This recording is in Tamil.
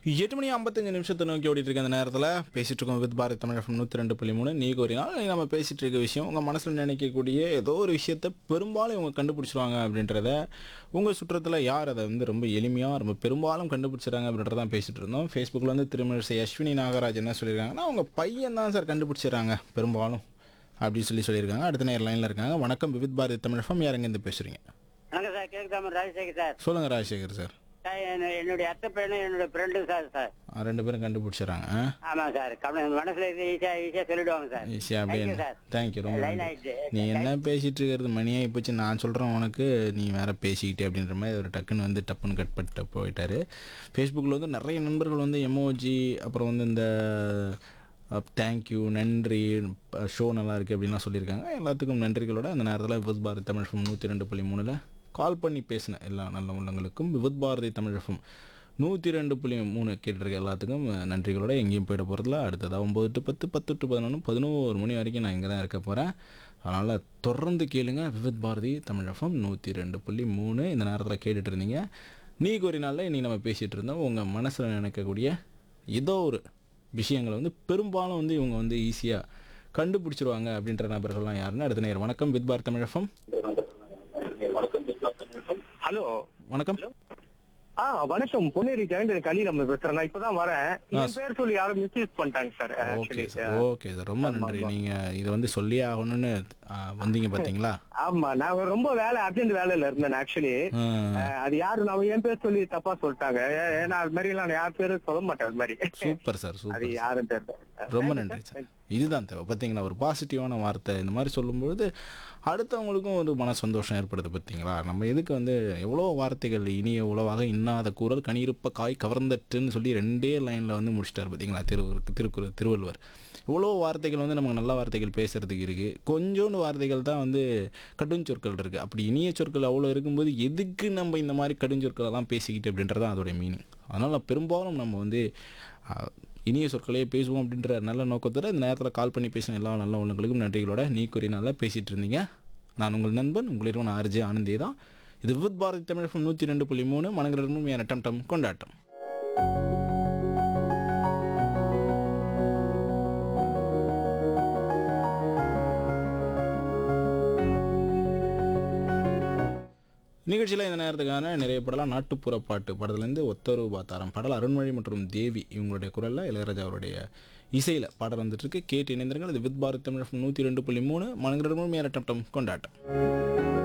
எட்டு மணி ஐம்பத்தஞ்சு நிமிஷத்தை நோக்கி ஓடிட்டு இருக்க அந்த நேரத்தில் பேசிட்டு இருக்கோம் வித் பாரத் தமிழ் நூற்றி ரெண்டு புள்ளி மூணு நீ கோரினால் நம்ம பேசிட்டு இருக்க விஷயம் உங்கள் மனசில் நினைக்கக்கூடிய ஏதோ ஒரு விஷயத்தை பெரும்பாலும் இவங்க கண்டுபிடிச்சிருவாங்க அப்படின்றத உங்கள் சுற்றத்தில் யார் அதை வந்து ரொம்ப எளிமையாக ரொம்ப பெரும்பாலும் கண்டுபிடிச்சிறாங்க அப்படின்றதான் பேசிட்டு இருந்தோம் ஃபேஸ்புக்கில் வந்து திருமிழிசை அஸ்வினி நாகராஜ் என்ன சொல்லியிருக்காங்கன்னா அவங்க பையன் தான் சார் கண்டுபிடிச்சிடுறாங்க பெரும்பாலும் அப்படின்னு சொல்லி சொல்லியிருக்காங்க அடுத்த நேரம் லைனில் இருக்காங்க வணக்கம் விவித் பாரதி தமிழ் ஃபம் யார் எங்கேருந்து பேசுகிறீங்க வணக்கம் சார் கேக்குதாம ராஜசேகர் சார் சொல்லுங்கள் ராஜசேகர் சார் சார் என்ன- என்னுடைய அத்தை பையனும் என்னுடைய ஃப்ரெண்டு சார் சார் ஆ, ரெண்டு பேரும் கண்டுபிடிச்சிடுறாங்க ஆ ஆமா சார் கவனம் மனசுல இருக்கு ஈஸியா ஈஸியா சொல்லிடுவாங்க சார் ஈஸியாக அப்படியே Thank you, sir. தேங்க்யூ ரொம்ப லைன் நன்றி. ஆயிடுச்சு நீ என்ன பேசிட்டு இருக்கிறது மணியாக போச்சு நான் சொல்கிறேன் உனக்கு நீ வேற பேசிக்கிட்டே அப்படின்ற மாதிரி ஒரு டக்குன்னு வந்து டப்புன்னு கட் பண்ணிட்டு போயிட்டாரு ஃபேஸ்புக்கில் வந்து நிறைய நண்பர்கள் வந்து எமோஜி அப்புறம் வந்து இந்த தேங்க்யூ நன்றி ஷோ நல்லா இருக்குது அப்படின்லாம் சொல்லியிருக்காங்க எல்லாத்துக்கும் நன்றிகளோட அந்த நேரத்தில் விபத் பாரதி தமிழ் ஃபம் நூற்றி ரெண்டு புள்ளி மூணில் கால் பண்ணி பேசின எல்லா நல்ல உள்ளங்களுக்கும் விபத் பாரதி தமிழ் ஃபம் நூற்றி ரெண்டு புள்ளி மூணு கேட்டிருக்க எல்லாத்துக்கும் நன்றிகளோட எங்கேயும் போயிட போகிறதில்ல அடுத்ததாக ஒம்பது டு பத்து பத்து டு பதினொன்று பதினோரு மணி வரைக்கும் நான் இங்கே தான் இருக்க போகிறேன் அதனால் தொடர்ந்து கேளுங்க விவித் பாரதி தமிழகம் நூற்றி ரெண்டு புள்ளி மூணு இந்த நேரத்தில் கேட்டுட்டு இருந்தீங்க நீ கோரினால இன்னைக்கு நம்ம பேசிகிட்டு இருந்தோம் உங்கள் மனசில் நினைக்கக்கூடிய ஏதோ ஒரு விஷயங்களை வந்து பெரும்பாலும் வந்து இவங்க வந்து ஈஸியாக கண்டுபிடிச்சிருவாங்க அப்படின்ற நபர்கள்லாம் யாருன்னு அடுத்த நேரம் வணக்கம் வித் பாரத் தமிழகம் ஹலோ வணக்கம் ஆ வணக்கம் பொன்னேரி ஜெயந்தன் கலி நம்ம பேசுறேன் நான் இப்பதான் வரேன் என் பேர் சொல்லி யாரும் மிஸ்யூஸ் பண்ணிட்டாங்க sir okay actually sir okay sir ரொம்ப நன்றி நீங்கள் இதை வந்து சொல்லியே ஆகணும்னு ஆ, வந்தீங்க பார்த்தீங்களா ஆமா நான் ரொம்ப வேலை அர்ஜென்ட் வேலையில இருந்தேன் ஆக்சுவலி ஆ, அது யாரு நம்ம என் பேர் சொல்லி தப்பா சொல்லிட்டாங்க ஏ- ஏன்னா அது மாதிரி எல்லாம் நான் யார் பேரும் சொல்ல மாட்டேன் அது மாதிரி சூப்பர் சார் அது சூப்பர் யாரும் தெரியல ரொம்ப நன்றி சார் இதுதான் தேவை பார்த்தீங்களா ஒரு பாசிட்டிவான வார்த்தை இந்த மாதிரி சொல்லும்பொழுது அடுத்தவங்களுக்கும் ஒரு மன சந்தோஷம் ஏற்படுது பார்த்தீங்களா நம்ம எதுக்கு வந்து எவ்வளோ வார்த்தைகள் இனிய உளவாக இன்னாத கூறல் கனியிருப்ப காய் கவர்ந்தட்டுன்னு சொல்லி ரெண்டே லைனில் வந்து முடிச்சிட்டார் பார்த்தீங்களா திரு திருக்குறள் திருவள்ளுவர் இவ்வளோ வார்த்தைகள் வந்து நமக்கு நல்ல வார்த்தைகள் பேசுறதுக்கு இருக்குது கொஞ்சோண்டு வார்த்தைகள் தான் வந்து கடுஞ்சொற்கள் இருக்குது அப்படி இனிய சொற்கள் அவ்வளோ இருக்கும்போது எதுக்கு நம்ம இந்த மாதிரி கடுஞ்சொற்களெல்லாம் பேசிக்கிட்டு அப்படின்றது தான் அதோடைய மீனிங் அதனால் பெரும்பாலும் நம்ம வந்து அஹ், இனிய சொற்களையே பேசுவோம் அப்படின்ற நல்ல நோக்கத்தோட இந்த நேரத்தில் கால் பண்ணி பேசின எல்லா நல்ல உள்ளங்களுக்கும் நன்றிகளோட நீ கூறினால பேசிகிட்டு இருந்தீங்க நான் உங்கள் நண்பன் உங்களிடம் ஆர்ஜே ஆனந்தே தான் இது வித் பாரதி தமிழ் நூற்றி ரெண்டு புள்ளி மூணு மனங்களிடமும் என் டம் டம் கொண்டாட்டம் நிகழ்ச்சியில் இந்த நேரத்துக்கான நிறைய படலாம் நாட்டுப்புற பாட்டு படத்துலேருந்து ஒத்தரு பாத்தாரம் பாடல் அருண்மொழி மற்றும் தேவி இவங்களுடைய குரலில் இளையராஜா அவருடைய இசையில் பாடல் வந்துட்டு இருக்கு கேட்டு இணைந்திருங்கள் இது வித் பாரத் தமிழ் நூற்றி ரெண்டு புள்ளி மூணு மனங்களிடமும் ஏற டம் டம் கொண்டாட்டம்